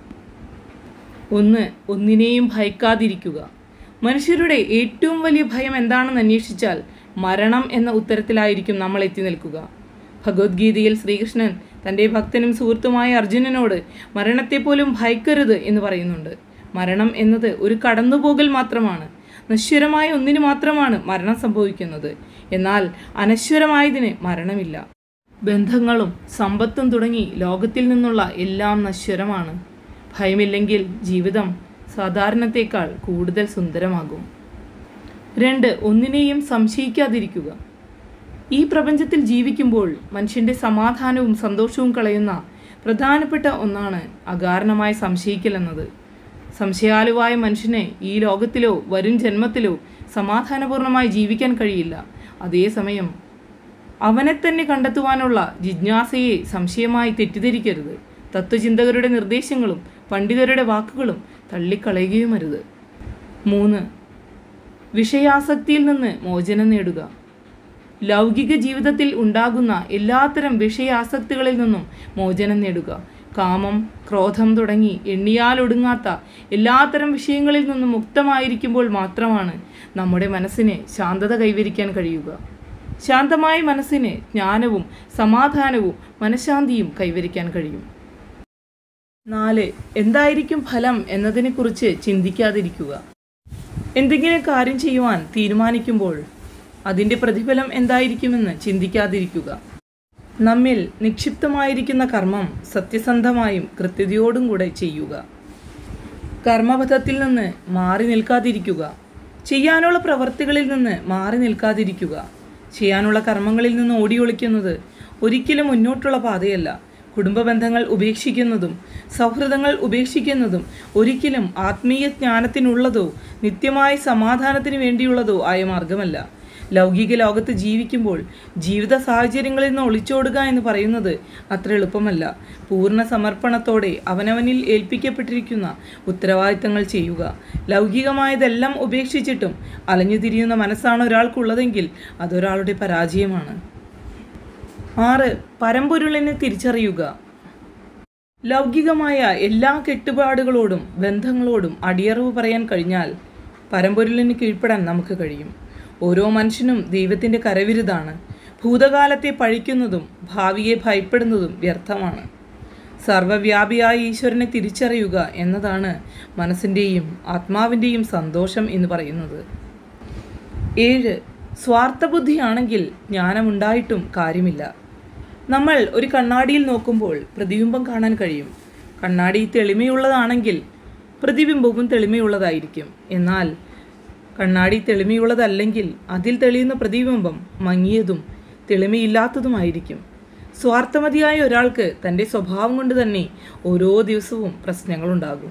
ഒന്ന് ഒന്നിനെയും ഭയക്കാതിരിക്കുക മനുഷ്യരുടെ ഏറ്റവും വലിയ ഭയം എന്താണെന്ന് അന്വേഷിച്ചാൽ മരണം എന്ന ഉത്തരത്തിലായിരിക്കും നമ്മൾ എത്തി നിൽക്കുക ഭഗവത്ഗീതയിൽ ശ്രീകൃഷ്ണൻ തൻ്റെ ഭക്തനും സുഹൃത്തുമായ അർജുനനോട് മരണത്തെപ്പോലും ഭയക്കരുത് എന്ന് പറയുന്നുണ്ട് മരണം എന്നത് ഒരു കടന്നുപോകൽ മാത്രമാണ് നശ്വരമായ ഒന്നിന് മാത്രമാണ് മരണം സംഭവിക്കുന്നത് എന്നാൽ അനശ്വരമായതിന് മരണമില്ല ബന്ധങ്ങളും സമ്പത്തും തുടങ്ങി ലോകത്തിൽ നിന്നുള്ള എല്ലാം നശ്വരമാണ് ഭയമില്ലെങ്കിൽ ജീവിതം സാധാരണത്തേക്കാൾ കൂടുതൽ സുന്ദരമാകും രണ്ട് ഒന്നിനെയും സംശയിക്കാതിരിക്കുക ഈ പ്രപഞ്ചത്തിൽ ജീവിക്കുമ്പോൾ മനുഷ്യൻ്റെ സമാധാനവും സന്തോഷവും കളയുന്ന പ്രധാനപ്പെട്ട ഒന്നാണ് അകാരണമായി സംശയിക്കൽ എന്നത് സംശയാലുവായ മനുഷ്യന് ഈ ലോകത്തിലോ വരും ജന്മത്തിലോ സമാധാനപൂർണ്ണമായി ജീവിക്കാൻ കഴിയില്ല അതേസമയം അവനെ തന്നെ കണ്ടെത്തുവാനുള്ള ജിജ്ഞാസയെ സംശയമായി തെറ്റിദ്ധരിക്കരുത് തത്വചിന്തകരുടെ നിർദ്ദേശങ്ങളും പണ്ഡിതരുടെ വാക്കുകളും തള്ളിക്കളയുകയുമരുത് മൂന്ന് വിഷയാസക്തിയിൽ നിന്ന് മോചനം നേടുക ലൗകിക ജീവിതത്തിൽ ഉണ്ടാകുന്ന എല്ലാത്തരം വിഷയാസക്തികളിൽ നിന്നും മോചനം നേടുക കാമം ക്രോധം തുടങ്ങി എണ്ണിയാലൊടുങ്ങാത്ത എല്ലാത്തരം വിഷയങ്ങളിൽ നിന്നും മുക്തമായിരിക്കുമ്പോൾ മാത്രമാണ് നമ്മുടെ മനസ്സിന് ശാന്തത കൈവരിക്കാൻ കഴിയുക ശാന്തമായ മനസ്സിന് ജ്ഞാനവും സമാധാനവും മനഃശാന്തിയും കൈവരിക്കാൻ കഴിയും നാല് എന്തായിരിക്കും ഫലം എന്നതിനെക്കുറിച്ച് ചിന്തിക്കാതിരിക്കുക എന്തെങ്കിലും കാര്യം ചെയ്യുവാൻ തീരുമാനിക്കുമ്പോൾ അതിൻ്റെ പ്രതിഫലം എന്തായിരിക്കുമെന്ന് ചിന്തിക്കാതിരിക്കുക നമ്മിൽ നിക്ഷിപ്തമായിരിക്കുന്ന കർമ്മം സത്യസന്ധമായും കൃത്യതയോടും കൂടെ ചെയ്യുക കർമ്മപഥത്തിൽ നിന്ന് മാറി നിൽക്കാതിരിക്കുക ചെയ്യാനുള്ള പ്രവർത്തികളിൽ നിന്ന് മാറി നിൽക്കാതിരിക്കുക ചെയ്യാനുള്ള കർമ്മങ്ങളിൽ നിന്ന് ഓടിയൊളിക്കുന്നത് ഒരിക്കലും മുന്നോട്ടുള്ള പാതയല്ല കുടുംബ ബന്ധങ്ങൾ ഉപേക്ഷിക്കുന്നതും സൗഹൃദങ്ങൾ ഉപേക്ഷിക്കുന്നതും ഒരിക്കലും ആത്മീയ ജ്ഞാനത്തിനുള്ളതോ നിത്യമായ സമാധാനത്തിന് വേണ്ടിയുള്ളതോ ആയ മാർഗമല്ല ലൗകിക ലോകത്ത് ജീവിക്കുമ്പോൾ ജീവിത സാഹചര്യങ്ങളിൽ നിന്ന് ഒളിച്ചോടുക എന്ന് പറയുന്നത് അത്ര എളുപ്പമല്ല പൂർണ്ണ സമർപ്പണത്തോടെ അവനവനിൽ ഏൽപ്പിക്കപ്പെട്ടിരിക്കുന്ന ഉത്തരവാദിത്തങ്ങൾ ചെയ്യുക ലൗകികമായതെല്ലാം ഉപേക്ഷിച്ചിട്ടും അലഞ്ഞുതിരിയുന്ന മനസ്സാണ് ഒരാൾക്കുള്ളതെങ്കിൽ അതൊരാളുടെ പരാജയമാണ് ആറ് പരമ്പൊരുളിനെ തിരിച്ചറിയുക ലൗകികമായ എല്ലാ കെട്ടുപാടുകളോടും ബന്ധങ്ങളോടും അടിയറവ് പറയാൻ കഴിഞ്ഞാൽ പരമ്പൊരുളിന് കീഴ്പ്പെടാൻ നമുക്ക് കഴിയും ഓരോ മനുഷ്യനും ദൈവത്തിൻ്റെ കരവിരുതാണ് ഭൂതകാലത്തെ പഴിക്കുന്നതും ഭാവിയെ ഭയപ്പെടുന്നതും വ്യർത്ഥമാണ് സർവവ്യാപിയായ ഈശ്വരനെ തിരിച്ചറിയുക എന്നതാണ് മനസ്സിൻ്റെയും ആത്മാവിൻ്റെയും സന്തോഷം എന്ന് പറയുന്നത് ഏഴ് സ്വാർത്ഥബുദ്ധിയാണെങ്കിൽ ജ്ഞാനമുണ്ടായിട്ടും കാര്യമില്ല നമ്മൾ ഒരു കണ്ണാടിയിൽ നോക്കുമ്പോൾ പ്രതിബിംബം കാണാൻ കഴിയും കണ്ണാടി തെളിമയുള്ളതാണെങ്കിൽ പ്രതിബിംബവും തെളിമയുള്ളതായിരിക്കും എന്നാൽ കണ്ണാടി തെളിമയുള്ളതല്ലെങ്കിൽ അതിൽ തെളിയുന്ന പ്രതിബിംബം മങ്ങിയതും തെളിമയില്ലാത്തതുമായിരിക്കും സ്വാർത്ഥമതിയായ ഒരാൾക്ക് തൻ്റെ സ്വഭാവം കൊണ്ട് തന്നെ ഓരോ ദിവസവും പ്രശ്നങ്ങളുണ്ടാകും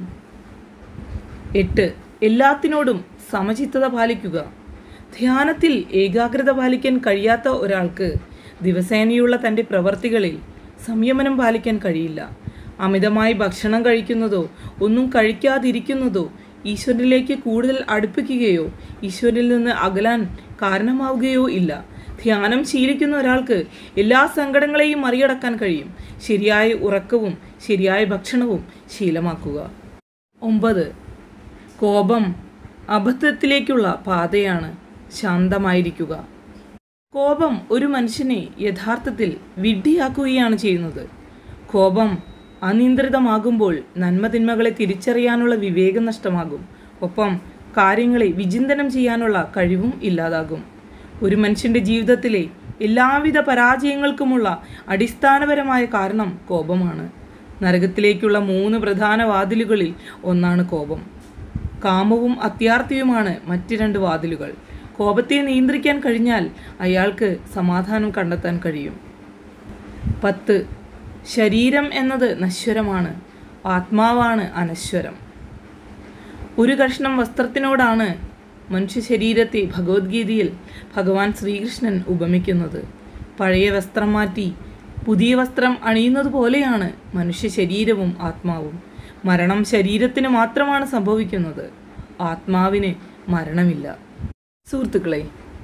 എട്ട് എല്ലാത്തിനോടും സമചിത്തത പാലിക്കുക ധ്യാനത്തിൽ ഏകാഗ്രത പാലിക്കാൻ കഴിയാത്ത ഒരാൾക്ക് ദിവസേനയുള്ള തൻ്റെ പ്രവർത്തികളിൽ സംയമനം പാലിക്കാൻ കഴിയില്ല അമിതമായി ഭക്ഷണം കഴിക്കുന്നതോ ഒന്നും കഴിക്കാതിരിക്കുന്നതോ ഈശ്വരനിലേക്ക് കൂടുതൽ അടുപ്പിക്കുകയോ ഈശ്വരനിൽ നിന്ന് അകലാൻ കാരണമാവുകയോ ഇല്ല ധ്യാനം ശീലിക്കുന്ന ഒരാൾക്ക് എല്ലാ സങ്കടങ്ങളെയും മറികടക്കാൻ കഴിയും ശരിയായ ഉറക്കവും ശരിയായ ഭക്ഷണവും ശീലമാക്കുക ഒമ്പത് കോപം അബദ്ധത്തിലേക്കുള്ള പാതയാണ് ശാന്തമായിരിക്കുക കോപം ഒരു മനുഷ്യനെ യഥാർത്ഥത്തിൽ വിഡ്ഢിയാക്കുകയാണ് ചെയ്യുന്നത് കോപം അനിയന്ത്രിതമാകുമ്പോൾ നന്മതിന്മകളെ തിരിച്ചറിയാനുള്ള വിവേകം നഷ്ടമാകും ഒപ്പം കാര്യങ്ങളെ വിചിന്തനം ചെയ്യാനുള്ള കഴിവും ഇല്ലാതാകും ഒരു മനുഷ്യൻ്റെ ജീവിതത്തിലെ എല്ലാവിധ പരാജയങ്ങൾക്കുമുള്ള അടിസ്ഥാനപരമായ കാരണം കോപമാണ് നരകത്തിലേക്കുള്ള മൂന്ന് പ്രധാന വാതിലുകളിൽ ഒന്നാണ് കോപം കാമവും അത്യാർത്ഥിയുമാണ് മറ്റ് രണ്ട് വാതിലുകൾ കോപത്തെ നിയന്ത്രിക്കാൻ കഴിഞ്ഞാൽ അയാൾക്ക് സമാധാനം കണ്ടെത്താൻ കഴിയും പത്ത് ശരീരം എന്നത് നശ്വരമാണ് ആത്മാവാണ് അനശ്വരം ഒരു കഷ്ണം വസ്ത്രത്തിനോടാണ് മനുഷ്യ ശരീരത്തെ ഭഗവത്ഗീതയിൽ ഭഗവാൻ ശ്രീകൃഷ്ണൻ ഉപമിക്കുന്നത് പഴയ വസ്ത്രം മാറ്റി പുതിയ വസ്ത്രം അണിയുന്നത് പോലെയാണ് മനുഷ്യ ശരീരവും ആത്മാവും മരണം ശരീരത്തിന് മാത്രമാണ് സംഭവിക്കുന്നത് ആത്മാവിന് മരണമില്ല സുഹൃത്തുക്കളെ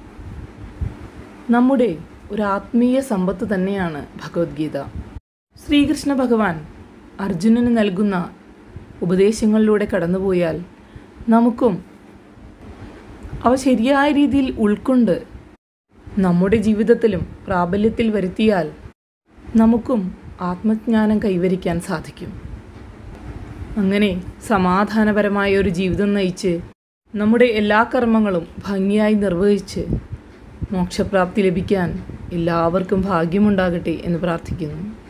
നമ്മുടെ ഒരു ആത്മീയ സമ്പത്ത് തന്നെയാണ് ഭഗവത്ഗീത ശ്രീകൃഷ്ണ ഭഗവാൻ അർജുനന് നൽകുന്ന ഉപദേശങ്ങളിലൂടെ കടന്നുപോയാൽ നമുക്കും അവ ശരിയായ രീതിയിൽ ഉൾക്കൊണ്ട് നമ്മുടെ ജീവിതത്തിലും പ്രാബല്യത്തിൽ വരുത്തിയാൽ നമുക്കും ആത്മജ്ഞാനം കൈവരിക്കാൻ സാധിക്കും അങ്ങനെ സമാധാനപരമായ ഒരു ജീവിതം നയിച്ച് നമ്മുടെ എല്ലാ കർമ്മങ്ങളും ഭംഗിയായി നിർവഹിച്ച് മോക്ഷപ്രാപ്തി ലഭിക്കാൻ എല്ലാവർക്കും ഭാഗ്യമുണ്ടാകട്ടെ എന്ന് പ്രാർത്ഥിക്കുന്നു